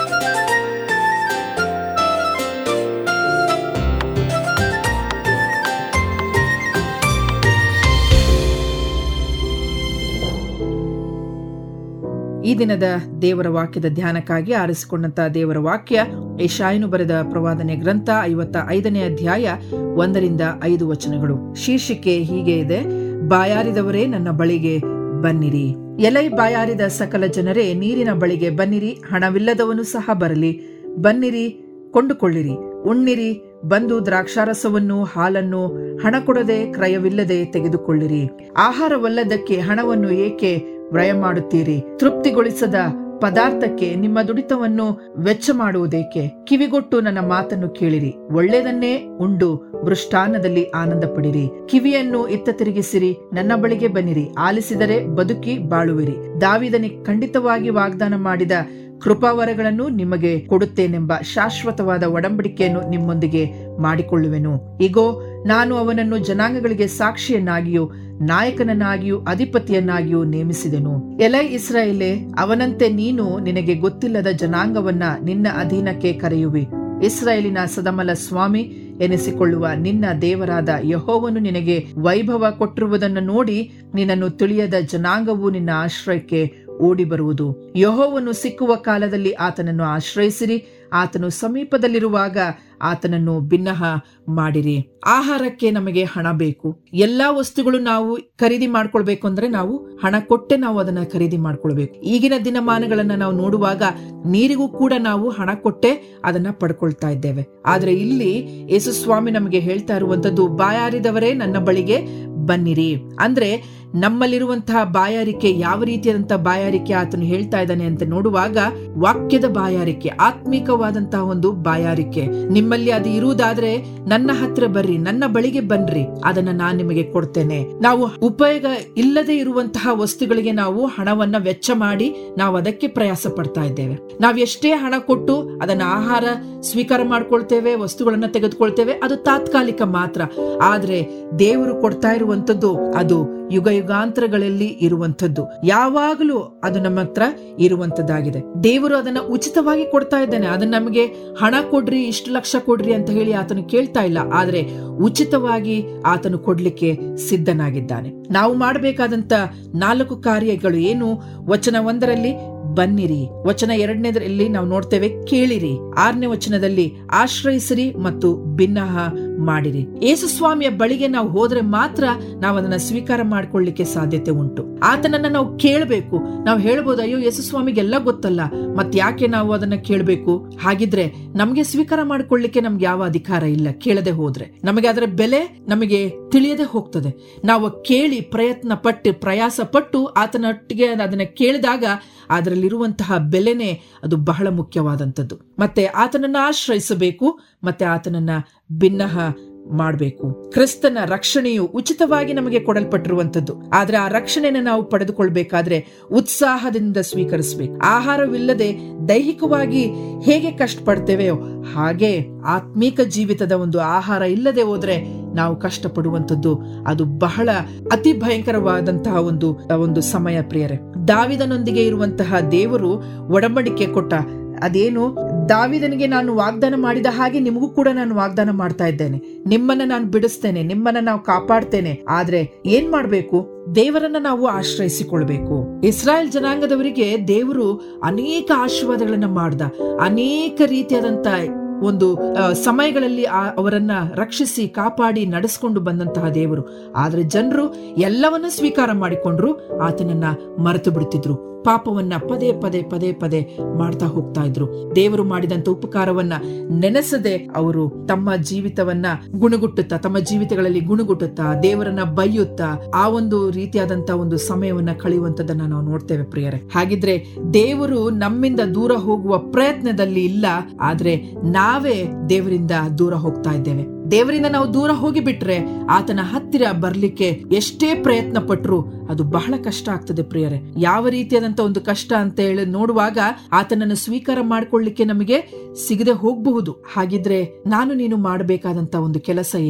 ಈ ದಿನದ ದೇವರ ವಾಕ್ಯದ ಧ್ಯಾನಕ್ಕಾಗಿ ಆರಿಸಿಕೊಂಡಂತಹ ದೇವರ ವಾಕ್ಯ ಯಶಾಯನು ಬರೆದ ಪ್ರವಾದನೆ ಗ್ರಂಥ ಐವತ್ತ ಐದನೇ ಅಧ್ಯಾಯ ಒಂದರಿಂದ ಐದು ವಚನಗಳು ಶೀರ್ಷಿಕೆ ಹೀಗೆ ಇದೆ ಬಾಯಾರಿದವರೇ ನನ್ನ ಬಳಿಗೆ ಬನ್ನಿರಿ ಎಲೈ ಬಾಯಾರಿದ ಸಕಲ ಜನರೇ ನೀರಿನ ಬಳಿಗೆ ಬನ್ನಿರಿ ಹಣವಿಲ್ಲದವನು ಸಹ ಬರಲಿ ಬನ್ನಿರಿ ಕೊಂಡುಕೊಳ್ಳಿರಿ ಉಣ್ಣಿರಿ ಬಂದು ದ್ರಾಕ್ಷಾರಸವನ್ನು ಹಾಲನ್ನು ಹಣ ಕೊಡದೆ ಕ್ರಯವಿಲ್ಲದೆ ತೆಗೆದುಕೊಳ್ಳಿರಿ ಆಹಾರವಲ್ಲದಕ್ಕೆ ಹಣವನ್ನು ಏಕೆ ವ್ಯಯ ಮಾಡುತ್ತೀರಿ ತೃಪ್ತಿಗೊಳಿಸದ ಪದಾರ್ಥಕ್ಕೆ ನಿಮ್ಮ ದುಡಿತವನ್ನು ವೆಚ್ಚ ಮಾಡುವುದೇಕೆ ಕಿವಿಗೊಟ್ಟು ನನ್ನ ಮಾತನ್ನು ಕೇಳಿರಿ ಒಳ್ಳೆಯದನ್ನೇ ಉಂಡು ಮೃಷ್ಟಾನ್ನದಲ್ಲಿ ಆನಂದ ಪಡಿರಿ ಕಿವಿಯನ್ನು ಇತ್ತ ತಿರುಗಿಸಿರಿ ನನ್ನ ಬಳಿಗೆ ಬನ್ನಿರಿ ಆಲಿಸಿದರೆ ಬದುಕಿ ಬಾಳುವಿರಿ ದಾವಿದನಿಗೆ ಖಂಡಿತವಾಗಿ ವಾಗ್ದಾನ ಮಾಡಿದ ಕೃಪಾವರಗಳನ್ನು ನಿಮಗೆ ಕೊಡುತ್ತೇನೆಂಬ ಶಾಶ್ವತವಾದ ಒಡಂಬಡಿಕೆಯನ್ನು ನಿಮ್ಮೊಂದಿಗೆ ಮಾಡಿಕೊಳ್ಳುವೆನು ಇಗೋ ನಾನು ಅವನನ್ನು ಜನಾಂಗಗಳಿಗೆ ಸಾಕ್ಷಿಯನ್ನಾಗಿಯೂ ನಾಯಕನನ್ನಾಗಿಯೂ ಅಧಿಪತಿಯನ್ನಾಗಿಯೂ ನೇಮಿಸಿದೆನು ಎಲೈ ಇಸ್ರಾಯೇಲೆ ಅವನಂತೆ ನೀನು ನಿನಗೆ ಗೊತ್ತಿಲ್ಲದ ಜನಾಂಗವನ್ನ ನಿನ್ನ ಅಧೀನಕ್ಕೆ ಕರೆಯುವಿ ಇಸ್ರಾಯೇಲಿನ ಸದಮಲ ಸ್ವಾಮಿ ಎನಿಸಿಕೊಳ್ಳುವ ನಿನ್ನ ದೇವರಾದ ಯಹೋವನು ನಿನಗೆ ವೈಭವ ಕೊಟ್ಟಿರುವುದನ್ನು ನೋಡಿ ನಿನ್ನನ್ನು ತಿಳಿಯದ ಜನಾಂಗವು ನಿನ್ನ ಆಶ್ರಯಕ್ಕೆ ಓಡಿ ಬರುವುದು ಯಹೋವನು ಸಿಕ್ಕುವ ಕಾಲದಲ್ಲಿ ಆತನನ್ನು ಆಶ್ರಯಿಸಿರಿ ಆತನು ಸಮೀಪದಲ್ಲಿರುವಾಗ ಆತನನ್ನು ಭಿನ್ನಹ ಮಾಡಿರಿ ಆಹಾರಕ್ಕೆ ನಮಗೆ ಹಣ ಬೇಕು ಎಲ್ಲಾ ವಸ್ತುಗಳು ನಾವು ಖರೀದಿ ಮಾಡ್ಕೊಳ್ಬೇಕು ಅಂದ್ರೆ ನಾವು ಹಣ ಕೊಟ್ಟೆ ನಾವು ಅದನ್ನ ಖರೀದಿ ಮಾಡ್ಕೊಳ್ಬೇಕು ಈಗಿನ ದಿನಮಾನಗಳನ್ನ ನಾವು ನೋಡುವಾಗ ನೀರಿಗೂ ಕೂಡ ನಾವು ಹಣ ಕೊಟ್ಟೆ ಅದನ್ನ ಪಡ್ಕೊಳ್ತಾ ಇದ್ದೇವೆ ಆದ್ರೆ ಇಲ್ಲಿ ಯೇಸು ಸ್ವಾಮಿ ನಮಗೆ ಹೇಳ್ತಾ ಇರುವಂತದ್ದು ಬಾಯಾರಿದವರೇ ನನ್ನ ಬಳಿಗೆ ಬನ್ನಿರಿ ಅಂದ್ರೆ ನಮ್ಮಲ್ಲಿರುವಂತಹ ಬಾಯಾರಿಕೆ ಯಾವ ರೀತಿಯಾದಂತಹ ಬಾಯಾರಿಕೆ ಆತನು ಹೇಳ್ತಾ ಇದ್ದಾನೆ ಅಂತ ನೋಡುವಾಗ ವಾಕ್ಯದ ಬಾಯಾರಿಕೆ ಆತ್ಮಿಕವಾದಂತಹ ಒಂದು ಬಾಯಾರಿಕೆ ನಿಮ್ಮಲ್ಲಿ ಅದು ಇರುವುದಾದ್ರೆ ನನ್ನ ಹತ್ರ ಬರ್ರಿ ನನ್ನ ಬಳಿಗೆ ಬನ್ರಿ ಅದನ್ನ ನಾನ್ ನಿಮಗೆ ಕೊಡ್ತೇನೆ ನಾವು ಉಪಯೋಗ ಇಲ್ಲದೆ ಇರುವಂತಹ ವಸ್ತುಗಳಿಗೆ ನಾವು ಹಣವನ್ನ ವೆಚ್ಚ ಮಾಡಿ ನಾವು ಅದಕ್ಕೆ ಪ್ರಯಾಸ ಪಡ್ತಾ ಇದ್ದೇವೆ ನಾವ್ ಎಷ್ಟೇ ಹಣ ಕೊಟ್ಟು ಅದನ್ನ ಆಹಾರ ಸ್ವೀಕಾರ ಮಾಡ್ಕೊಳ್ತೇವೆ ವಸ್ತುಗಳನ್ನ ತೆಗೆದುಕೊಳ್ತೇವೆ ಅದು ತಾತ್ಕಾಲಿಕ ಮಾತ್ರ ಆದ್ರೆ ದೇವರು ಕೊಡ್ತಾ ಇರುವಂತದ್ದು ಅದು ಯುಗ ಯುಗಾಂತರಗಳಲ್ಲಿ ಇರುವಂತದ್ದು ಯಾವಾಗಲೂ ಅದು ನಮ್ಮ ಹತ್ರ ಇರುವಂತದ್ದಾಗಿದೆ ದೇವರು ಅದನ್ನ ಉಚಿತವಾಗಿ ಕೊಡ್ತಾ ಇದ್ದಾನೆ ಅದನ್ನ ನಮಗೆ ಹಣ ಕೊಡ್ರಿ ಇಷ್ಟು ಲಕ್ಷ ಕೊಡ್ರಿ ಅಂತ ಹೇಳಿ ಆತನು ಕೇಳ್ತಾ ಇಲ್ಲ ಆದ್ರೆ ಉಚಿತವಾಗಿ ಆತನು ಕೊಡ್ಲಿಕ್ಕೆ ಸಿದ್ಧನಾಗಿದ್ದಾನೆ ನಾವು ಮಾಡಬೇಕಾದಂತ ನಾಲ್ಕು ಕಾರ್ಯಗಳು ಏನು ವಚನ ಒಂದರಲ್ಲಿ ಬನ್ನಿರಿ ವಚನ ಎರಡನೇದರಲ್ಲಿ ನಾವು ನೋಡ್ತೇವೆ ಕೇಳಿರಿ ಆರನೇ ವಚನದಲ್ಲಿ ಆಶ್ರಯಿಸಿರಿ ಮತ್ತು ಭಿನ್ನಹ ಮಾಡಿರಿ ಯೇಸು ಸ್ವಾಮಿಯ ಬಳಿಗೆ ನಾವು ಹೋದ್ರೆ ಮಾತ್ರ ನಾವು ಅದನ್ನ ಸ್ವೀಕಾರ ಮಾಡ್ಕೊಳ್ಳಿಕ್ಕೆ ಸಾಧ್ಯತೆ ಉಂಟು ಆತನನ್ನ ನಾವು ಕೇಳಬೇಕು ನಾವು ಹೇಳ್ಬೋದು ಅಯ್ಯೋ ಯೇಸು ಸ್ವಾಮಿಗೆಲ್ಲ ಗೊತ್ತಲ್ಲ ಮತ್ ಯಾಕೆ ನಾವು ಅದನ್ನ ಕೇಳಬೇಕು ಹಾಗಿದ್ರೆ ನಮಗೆ ಸ್ವೀಕಾರ ಮಾಡ್ಕೊಳ್ಳಿಕ್ಕೆ ನಮ್ಗೆ ಯಾವ ಅಧಿಕಾರ ಇಲ್ಲ ಕೇಳದೆ ಹೋದ್ರೆ ನಮಗೆ ಅದರ ಬೆಲೆ ನಮಗೆ ತಿಳಿಯದೆ ಹೋಗ್ತದೆ ನಾವು ಕೇಳಿ ಪ್ರಯತ್ನ ಪಟ್ಟು ಪ್ರಯಾಸ ಪಟ್ಟು ಆತನೊಟ್ಟಿಗೆ ಅದನ್ನ ಕೇಳಿದಾಗ ಅದರಲ್ಲಿರುವಂತಹ ಬೆಲೆನೇ ಅದು ಬಹಳ ಮುಖ್ಯವಾದಂಥದ್ದು ಮತ್ತೆ ಆತನನ್ನ ಆಶ್ರಯಿಸಬೇಕು ಮತ್ತೆ ಆತನನ್ನ ಭಿನ್ನಹ ಮಾಡಬೇಕು ಕ್ರಿಸ್ತನ ರಕ್ಷಣೆಯು ಉಚಿತವಾಗಿ ನಮಗೆ ಕೊಡಲ್ಪಟ್ಟಿರುವಂತದ್ದು ಆದ್ರೆ ಆ ರಕ್ಷಣೆನ ನಾವು ಪಡೆದುಕೊಳ್ಬೇಕಾದ್ರೆ ಉತ್ಸಾಹದಿಂದ ಸ್ವೀಕರಿಸಬೇಕು ಆಹಾರವಿಲ್ಲದೆ ದೈಹಿಕವಾಗಿ ಹೇಗೆ ಕಷ್ಟಪಡ್ತೇವೆಯೋ ಹಾಗೆ ಆತ್ಮೀಕ ಜೀವಿತದ ಒಂದು ಆಹಾರ ಇಲ್ಲದೆ ಹೋದ್ರೆ ನಾವು ಕಷ್ಟಪಡುವಂಥದ್ದು ಅದು ಬಹಳ ಅತಿ ಭಯಂಕರವಾದಂತಹ ಒಂದು ಒಂದು ಸಮಯ ಪ್ರಿಯರೇ ದಾವಿದನೊಂದಿಗೆ ಇರುವಂತಹ ದೇವರು ಒಡಂಬಡಿಕೆ ಕೊಟ್ಟ ಅದೇನು ದಾವಿದನಿಗೆ ನಾನು ವಾಗ್ದಾನ ಮಾಡಿದ ಹಾಗೆ ನಿಮಗೂ ಕೂಡ ನಾನು ವಾಗ್ದಾನ ಮಾಡ್ತಾ ಇದ್ದೇನೆ ನಿಮ್ಮನ್ನ ನಾನು ಬಿಡಿಸ್ತೇನೆ ನಿಮ್ಮನ್ನ ನಾವು ಕಾಪಾಡ್ತೇನೆ ಆದ್ರೆ ಏನ್ ಮಾಡ್ಬೇಕು ದೇವರನ್ನ ನಾವು ಆಶ್ರಯಿಸಿಕೊಳ್ಬೇಕು ಇಸ್ರಾಯೇಲ್ ಜನಾಂಗದವರಿಗೆ ದೇವರು ಅನೇಕ ಆಶೀರ್ವಾದಗಳನ್ನ ಮಾಡ್ದ ಅನೇಕ ರೀತಿಯಾದಂತ ಒಂದು ಸಮಯಗಳಲ್ಲಿ ಅವರನ್ನ ರಕ್ಷಿಸಿ ಕಾಪಾಡಿ ನಡೆಸ್ಕೊಂಡು ಬಂದಂತಹ ದೇವರು ಆದ್ರೆ ಜನರು ಎಲ್ಲವನ್ನ ಸ್ವೀಕಾರ ಮಾಡಿಕೊಂಡ್ರು ಆತನನ್ನ ಮರೆತು ಬಿಡ್ತಿದ್ರು ಪಾಪವನ್ನ ಪದೇ ಪದೇ ಪದೇ ಪದೇ ಮಾಡ್ತಾ ಹೋಗ್ತಾ ಇದ್ರು ದೇವರು ಮಾಡಿದಂತ ಉಪಕಾರವನ್ನ ನೆನೆಸದೆ ಅವರು ತಮ್ಮ ಜೀವಿತವನ್ನ ಗುಣಗುಟ್ಟುತ್ತಾ ತಮ್ಮ ಜೀವಿತಗಳಲ್ಲಿ ಗುಣಗುಟ್ಟುತ್ತಾ ದೇವರನ್ನ ಬೈಯುತ್ತಾ ಆ ಒಂದು ರೀತಿಯಾದಂತ ಒಂದು ಸಮಯವನ್ನ ಕಳೆಯುವಂತದನ್ನ ನಾವು ನೋಡ್ತೇವೆ ಪ್ರಿಯರೇ ಹಾಗಿದ್ರೆ ದೇವರು ನಮ್ಮಿಂದ ದೂರ ಹೋಗುವ ಪ್ರಯತ್ನದಲ್ಲಿ ಇಲ್ಲ ಆದ್ರೆ ನಾವೇ ದೇವರಿಂದ ದೂರ ಹೋಗ್ತಾ ಇದ್ದೇವೆ ದೇವರಿಂದ ನಾವು ದೂರ ಹೋಗಿಬಿಟ್ರೆ ಆತನ ಹತ್ತಿರ ಬರ್ಲಿಕ್ಕೆ ಎಷ್ಟೇ ಪ್ರಯತ್ನ ಪಟ್ರು ಅದು ಬಹಳ ಕಷ್ಟ ಆಗ್ತದೆ ಪ್ರಿಯರೇ ಯಾವ ರೀತಿಯಾದಂತ ಒಂದು ಕಷ್ಟ ಅಂತ ಹೇಳಿ ನೋಡುವಾಗ ಆತನನ್ನು ಸ್ವೀಕಾರ ಮಾಡ್ಕೊಳ್ಳಿಕ್ಕೆ ನಮಗೆ ಸಿಗದೆ ಹೋಗಬಹುದು ಹಾಗಿದ್ರೆ ನಾನು ನೀನು ಮಾಡಬೇಕಾದಂತ ಒಂದು ಕೆಲಸ ಏನು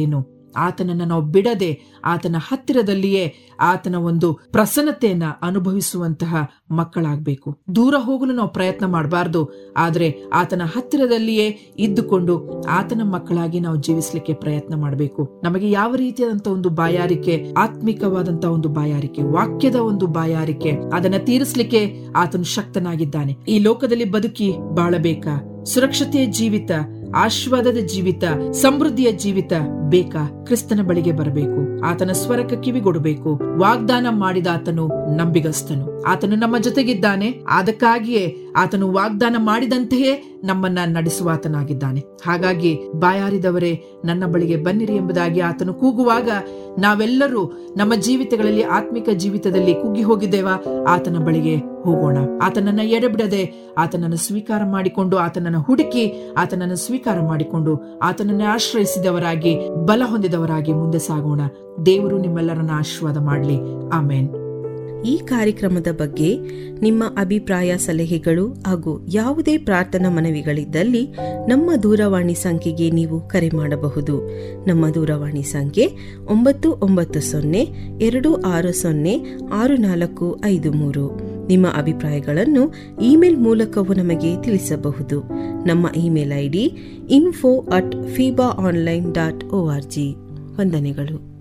ಆತನನ್ನ ನಾವು ಬಿಡದೆ ಆತನ ಹತ್ತಿರದಲ್ಲಿಯೇ ಆತನ ಒಂದು ಪ್ರಸನ್ನತೆಯನ್ನ ಅನುಭವಿಸುವಂತಹ ಮಕ್ಕಳಾಗಬೇಕು ದೂರ ಹೋಗಲು ನಾವು ಪ್ರಯತ್ನ ಮಾಡಬಾರ್ದು ಆದರೆ ಆತನ ಹತ್ತಿರದಲ್ಲಿಯೇ ಇದ್ದುಕೊಂಡು ಆತನ ಮಕ್ಕಳಾಗಿ ನಾವು ಜೀವಿಸಲಿಕ್ಕೆ ಪ್ರಯತ್ನ ಮಾಡಬೇಕು ನಮಗೆ ಯಾವ ರೀತಿಯಾದಂತಹ ಒಂದು ಬಾಯಾರಿಕೆ ಆತ್ಮಿಕವಾದಂತಹ ಒಂದು ಬಾಯಾರಿಕೆ ವಾಕ್ಯದ ಒಂದು ಬಾಯಾರಿಕೆ ಅದನ್ನ ತೀರಿಸಲಿಕ್ಕೆ ಆತನು ಶಕ್ತನಾಗಿದ್ದಾನೆ ಈ ಲೋಕದಲ್ಲಿ ಬದುಕಿ ಬಾಳಬೇಕಾ ಸುರಕ್ಷತೆಯ ಜೀವಿತ ಆಶೀರ್ವಾದದ ಜೀವಿತ ಸಮೃದ್ಧಿಯ ಜೀವಿತ ಬೇಕಾ ಕ್ರಿಸ್ತನ ಬಳಿಗೆ ಬರಬೇಕು ಆತನ ಸ್ವರಕ್ಕೆ ಕಿವಿಗೊಡಬೇಕು ವಾಗ್ದಾನ ಮಾಡಿದ ಆತನು ನಂಬಿಗಸ್ತನು ಆತನು ನಮ್ಮ ಜೊತೆಗಿದ್ದಾನೆ ಅದಕ್ಕಾಗಿಯೇ ಆತನು ವಾಗ್ದಾನ ಮಾಡಿದಂತೆಯೇ ನಮ್ಮನ್ನ ನಡೆಸುವ ಆತನಾಗಿದ್ದಾನೆ ಹಾಗಾಗಿ ಬಾಯಾರಿದವರೇ ನನ್ನ ಬಳಿಗೆ ಬನ್ನಿರಿ ಎಂಬುದಾಗಿ ಆತನು ಕೂಗುವಾಗ ನಾವೆಲ್ಲರೂ ನಮ್ಮ ಜೀವಿತಗಳಲ್ಲಿ ಆತ್ಮಿಕ ಜೀವಿತದಲ್ಲಿ ಕುಗ್ಗಿ ಹೋಗಿದ್ದೇವಾ ಆತನ ಬಳಿಗೆ ಹೋಗೋಣ ಆತನನ್ನ ಎಡೆಬಿಡದೆ ಆತನನ್ನು ಸ್ವೀಕಾರ ಮಾಡಿಕೊಂಡು ಆತನನ್ನು ಹುಡುಕಿ ಆತನನ್ನು ಸ್ವೀಕಾರ ಮಾಡಿಕೊಂಡು ಆತನನ್ನು ಆಶ್ರಯಿಸಿದವರಾಗಿ ಬಲ ಹೊಂದಿದವರಾಗಿ ಮುಂದೆ ಸಾಗೋಣ ದೇವರು ನಿಮ್ಮೆಲ್ಲರನ್ನ ಆಶೀರ್ವಾದ ಮಾಡಲಿ ಆಮೇನ್ ಈ ಕಾರ್ಯಕ್ರಮದ ಬಗ್ಗೆ ನಿಮ್ಮ ಅಭಿಪ್ರಾಯ ಸಲಹೆಗಳು ಹಾಗೂ ಯಾವುದೇ ಪ್ರಾರ್ಥನಾ ಮನವಿಗಳಿದ್ದಲ್ಲಿ ನಮ್ಮ ದೂರವಾಣಿ ಸಂಖ್ಯೆಗೆ ನೀವು ಕರೆ ಮಾಡಬಹುದು ನಮ್ಮ ದೂರವಾಣಿ ಸಂಖ್ಯೆ ಒಂಬತ್ತು ಒಂಬತ್ತು ಸೊನ್ನೆ ಎರಡು ಆರು ಸೊನ್ನೆ ಆರು ನಾಲ್ಕು ಐದು ಮೂರು ನಿಮ್ಮ ಅಭಿಪ್ರಾಯಗಳನ್ನು ಇಮೇಲ್ ಮೂಲಕವೂ ನಮಗೆ ತಿಳಿಸಬಹುದು ನಮ್ಮ email ID info at FIBA online dot O R G ವಂದನೆಗಳು